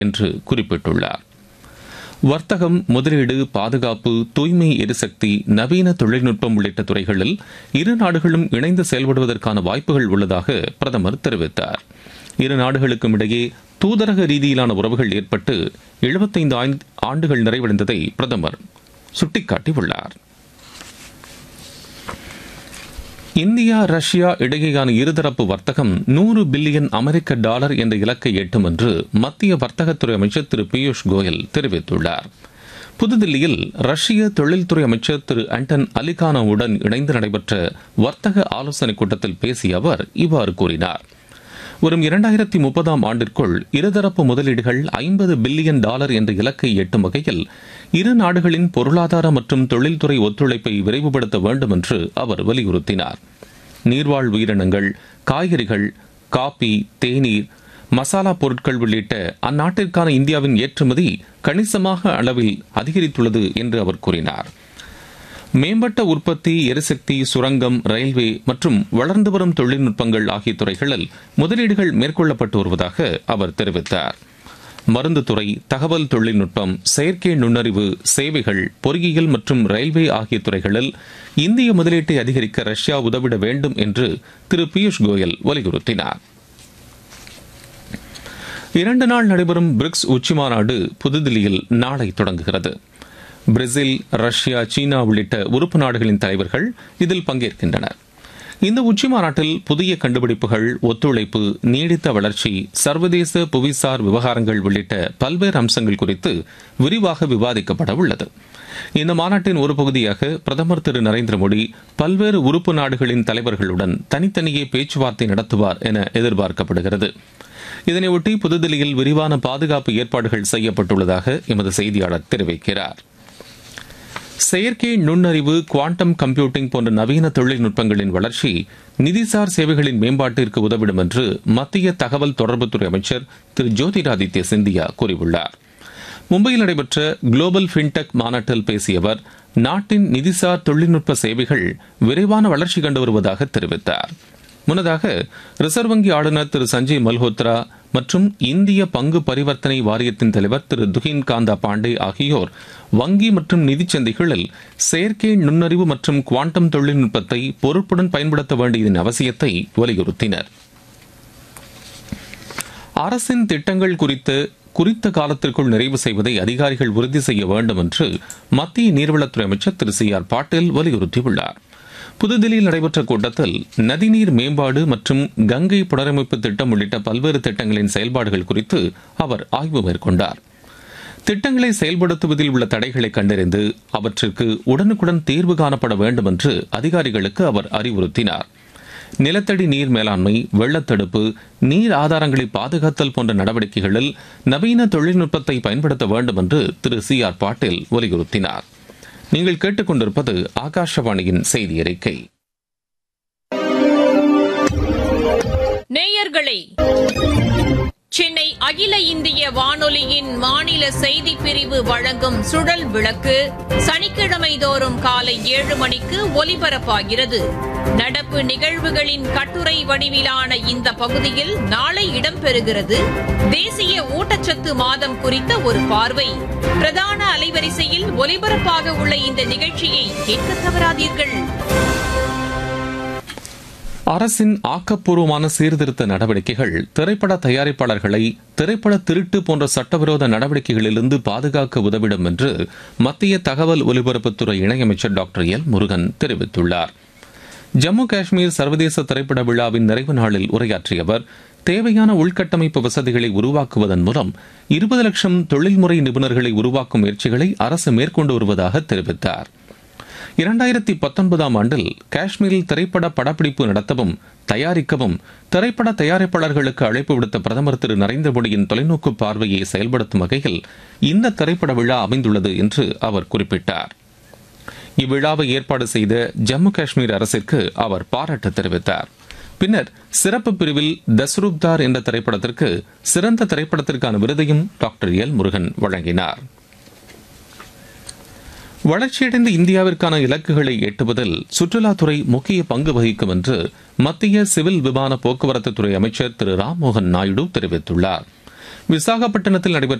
என்று குறிப்பிட்டுள்ளார் வர்த்தகம் முதலீடு பாதுகாப்பு தூய்மை எரிசக்தி நவீன தொழில்நுட்பம் உள்ளிட்ட துறைகளில் இரு நாடுகளும் இணைந்து செயல்படுவதற்கான வாய்ப்புகள் உள்ளதாக பிரதமர் தெரிவித்தார் இரு நாடுகளுக்கும் இடையே தூதரக ரீதியிலான உறவுகள் ஏற்பட்டு எழுபத்தைந்து ஆண்டுகள் நிறைவடைந்ததை பிரதமர் சுட்டிக்காட்டியுள்ளார் இந்தியா ரஷ்யா இடையேயான இருதரப்பு வர்த்தகம் நூறு பில்லியன் அமெரிக்க டாலர் என்ற இலக்கை எட்டும் என்று மத்திய வர்த்தகத்துறை அமைச்சர் திரு பியூஷ் கோயல் தெரிவித்துள்ளார் புதுதில்லியில் ரஷ்ய தொழில்துறை அமைச்சர் திரு ஆண்டன் அலிகானோவுடன் இணைந்து நடைபெற்ற வர்த்தக ஆலோசனைக் கூட்டத்தில் பேசிய அவர் இவ்வாறு கூறினார் வரும் இரண்டாயிரத்தி முப்பதாம் ஆண்டிற்குள் இருதரப்பு முதலீடுகள் ஐம்பது பில்லியன் டாலர் என்ற இலக்கை எட்டும் வகையில் இரு நாடுகளின் பொருளாதார மற்றும் தொழில்துறை ஒத்துழைப்பை விரைவுபடுத்த வேண்டும் என்று அவர் வலியுறுத்தினார் நீர்வாழ் உயிரினங்கள் காய்கறிகள் காபி தேநீர் மசாலா பொருட்கள் உள்ளிட்ட அந்நாட்டிற்கான இந்தியாவின் ஏற்றுமதி கணிசமாக அளவில் அதிகரித்துள்ளது என்று அவர் கூறினார் மேம்பட்ட உற்பத்தி எரிசக்தி சுரங்கம் ரயில்வே மற்றும் வளர்ந்து வரும் தொழில்நுட்பங்கள் ஆகிய துறைகளில் முதலீடுகள் மேற்கொள்ளப்பட்டு வருவதாக அவர் தெரிவித்தார் மருந்து துறை தகவல் தொழில்நுட்பம் செயற்கை நுண்ணறிவு சேவைகள் பொறியியல் மற்றும் ரயில்வே ஆகிய துறைகளில் இந்திய முதலீட்டை அதிகரிக்க ரஷ்யா உதவிட வேண்டும் என்று திரு பியூஷ் கோயல் வலியுறுத்தினார் இரண்டு நாள் நடைபெறும் பிரிக்ஸ் உச்சிமாநாடு புதுதில்லியில் நாளை தொடங்குகிறது பிரேசில் ரஷ்யா சீனா உள்ளிட்ட உறுப்பு நாடுகளின் தலைவர்கள் இதில் பங்கேற்கின்றனர் இந்த உச்சி மாநாட்டில் புதிய கண்டுபிடிப்புகள் ஒத்துழைப்பு நீடித்த வளர்ச்சி சர்வதேச புவிசார் விவகாரங்கள் உள்ளிட்ட பல்வேறு அம்சங்கள் குறித்து விரிவாக விவாதிக்கப்பட உள்ளது இந்த மாநாட்டின் ஒரு பகுதியாக பிரதமர் திரு நரேந்திர மோடி பல்வேறு உறுப்பு நாடுகளின் தலைவர்களுடன் தனித்தனியே பேச்சுவார்த்தை நடத்துவார் என எதிர்பார்க்கப்படுகிறது இதனையொட்டி புதுதில்லியில் விரிவான பாதுகாப்பு ஏற்பாடுகள் செய்யப்பட்டுள்ளதாக எமது செய்தியாளர் தெரிவிக்கிறார் செயற்கை நுண்ணறிவு குவாண்டம் கம்ப்யூட்டிங் போன்ற நவீன தொழில்நுட்பங்களின் வளர்ச்சி நிதிசார் சேவைகளின் மேம்பாட்டிற்கு உதவிடும் என்று மத்திய தகவல் தொடர்புத்துறை அமைச்சர் திரு ஜோதிராதித்ய சிந்தியா கூறியுள்ளார் மும்பையில் நடைபெற்ற குளோபல் ஃபின்டெக் மாநாட்டில் பேசிய அவர் நாட்டின் நிதிசார் தொழில்நுட்ப சேவைகள் விரைவான வளர்ச்சி கண்டு வருவதாக தெரிவித்தார் முன்னதாக ரிசர்வ் வங்கி ஆளுநர் திரு சஞ்சய் மல்ஹோத்ரா மற்றும் இந்திய பங்கு பரிவர்த்தனை வாரியத்தின் தலைவர் திரு துகின் காந்தா பாண்டே ஆகியோர் வங்கி மற்றும் நிதிச் சந்தைகளில் செயற்கை நுண்ணறிவு மற்றும் குவாண்டம் தொழில்நுட்பத்தை பொறுப்புடன் பயன்படுத்த வேண்டியதன் அவசியத்தை வலியுறுத்தினர் அரசின் திட்டங்கள் குறித்து குறித்த காலத்திற்குள் நிறைவு செய்வதை அதிகாரிகள் உறுதி செய்ய வேண்டும் என்று மத்திய நீர்வளத்துறை அமைச்சர் திரு சி ஆர் பாட்டீல் வலியுறுத்தியுள்ளார் புதுதில்லியில் நடைபெற்ற கூட்டத்தில் நதிநீர் மேம்பாடு மற்றும் கங்கை புனரமைப்பு திட்டம் உள்ளிட்ட பல்வேறு திட்டங்களின் செயல்பாடுகள் குறித்து அவர் ஆய்வு மேற்கொண்டார் திட்டங்களை செயல்படுத்துவதில் உள்ள தடைகளை கண்டறிந்து அவற்றிற்கு உடனுக்குடன் தீர்வு காணப்பட வேண்டும் என்று அதிகாரிகளுக்கு அவர் அறிவுறுத்தினார் நிலத்தடி நீர் மேலாண்மை வெள்ளத்தடுப்பு நீர் ஆதாரங்களை பாதுகாத்தல் போன்ற நடவடிக்கைகளில் நவீன தொழில்நுட்பத்தை பயன்படுத்த வேண்டும் என்று திரு சி ஆர் பாட்டீல் வலியுறுத்தினார் நீங்கள் கேட்டுக்கொண்டிருப்பது ஆகாஷவாணியின் செய்தி அறிக்கை நேயர்களே சென்னை அகில இந்திய வானொலியின் மாநில செய்திப் பிரிவு வழங்கும் சுழல் விளக்கு சனிக்கிழமை தோறும் காலை ஏழு மணிக்கு ஒலிபரப்பாகிறது நடப்பு நிகழ்வுகளின் கட்டுரை வடிவிலான இந்த பகுதியில் நாளை இடம்பெறுகிறது தேசிய ஊட்டச்சத்து மாதம் குறித்த ஒரு பார்வை பிரதான அலைவரிசையில் ஒலிபரப்பாக உள்ள இந்த நிகழ்ச்சியை கேட்க தவறாதீர்கள் அரசின் ஆக்கப்பூர்வமான சீர்திருத்த நடவடிக்கைகள் திரைப்பட தயாரிப்பாளர்களை திரைப்பட திருட்டு போன்ற சட்டவிரோத நடவடிக்கைகளிலிருந்து பாதுகாக்க உதவிடும் என்று மத்திய தகவல் ஒலிபரப்புத்துறை இணையமைச்சர் டாக்டர் எல் முருகன் தெரிவித்துள்ளார் ஜம்மு காஷ்மீர் சர்வதேச திரைப்பட விழாவின் நிறைவு நாளில் உரையாற்றிய அவர் தேவையான உள்கட்டமைப்பு வசதிகளை உருவாக்குவதன் மூலம் இருபது லட்சம் தொழில்முறை நிபுணர்களை உருவாக்கும் முயற்சிகளை அரசு மேற்கொண்டு வருவதாக தெரிவித்தார் இரண்டாயிரத்தி பத்தொன்பதாம் ஆண்டில் காஷ்மீரில் திரைப்பட படப்பிடிப்பு நடத்தவும் தயாரிக்கவும் திரைப்பட தயாரிப்பாளர்களுக்கு அழைப்பு விடுத்த பிரதமர் திரு நரேந்திர மோடியின் தொலைநோக்கு பார்வையை செயல்படுத்தும் வகையில் இந்த திரைப்பட விழா அமைந்துள்ளது என்று அவர் குறிப்பிட்டார் இவ்விழாவை ஏற்பாடு செய்த ஜம்மு காஷ்மீர் அரசிற்கு அவர் பாராட்டு தெரிவித்தார் பின்னர் சிறப்பு பிரிவில் தஸ்ரூப்தார் என்ற திரைப்படத்திற்கு சிறந்த திரைப்படத்திற்கான விருதையும் டாக்டர் எல் முருகன் வழங்கினார் வளர்ச்சியடைந்த இந்தியாவிற்கான இலக்குகளை எட்டுவதில் சுற்றுலாத்துறை முக்கிய பங்கு வகிக்கும் என்று மத்திய சிவில் விமான போக்குவரத்து துறை அமைச்சர் திரு ராம்மோகன் நாயுடு தெரிவித்துள்ளார் விசாகப்பட்டினத்தில் நடைபெற்ற